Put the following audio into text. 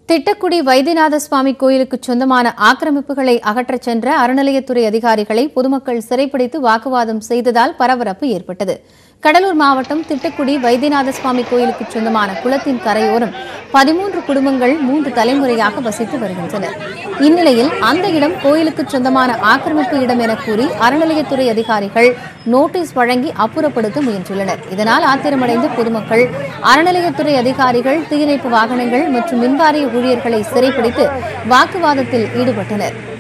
திட்டக்குடி வைத்தியநாத சுவாமி கோயிலுக்கு சொந்தமான ஆக்கிரமிப்புகளை அகற்றச் சென்ற அறநிலையத்துறை அதிகாரிகளை பொதுமக்கள் சிறைப்பிடித்து வாக்குவாதம் செய்ததால் பரபரப்பு ஏற்பட்டது கடலூர் மாவட்டம் திட்டக்குடி வைத்தியநாத சுவாமி கோயிலுக்கு சொந்தமான குளத்தின் கரையோரம் பதிமூன்று குடும்பங்கள் மூன்று தலைமுறையாக வசித்து வருகின்றனர் இந்நிலையில் அந்த இடம் கோயிலுக்கு சொந்தமான ஆக்கிரமிப்பு இடம் என கூறி அறநிலையத்துறை அதிகாரிகள் நோட்டீஸ் வழங்கி அப்புறப்படுத்த முயன்றுள்ளனர் இதனால் ஆத்திரமடைந்த பொதுமக்கள் அறநிலையத்துறை அதிகாரிகள் தீயணைப்பு வாகனங்கள் மற்றும் மின்வாரிய ஊழியர்களை சிறைப்பிடித்து வாக்குவாதத்தில் ஈடுபட்டனர்